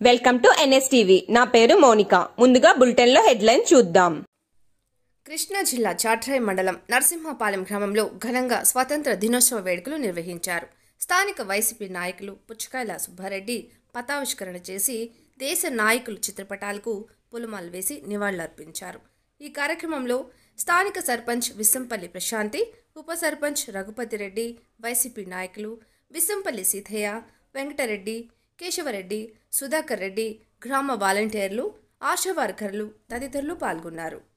welcome to NSTV నా పేరు Monica ముందుగా బులెటిన్లో హెడ్లైన్ చూద్దాం కృష్ణా జిల్లా చాట్రాయ్ మండలం నరసింహపాలెం గ్రామంలో ఘనంగా స్వాతంత్ర దినోత్సవ వేడుకలు నిర్వహించారు స్థానిక వైసీపీ నాయకులు పుచ్చకాయల సుబ్బారెడ్డి పతావిష్కరణ చేసి దేశ నాయకులు చిత్రపటాలకు పూలమాలు వేసి నివాళులర్పించారు ఈ కార్యక్రమంలో స్థానిక సర్పంచ్ విస్సంపల్లి ప్రశాంతి ఉప సర్పంచ్ రఘుపతి రెడ్డి వైసీపీ నాయకులు విస్సంపల్లి సీతయ్య వెంకటరెడ్డి కేశవరెడ్డి సుధాకర్ రెడ్డి గ్రామ వాలంటీర్లు ఆశా వర్కర్లు తదితరులు పాల్గొన్నారు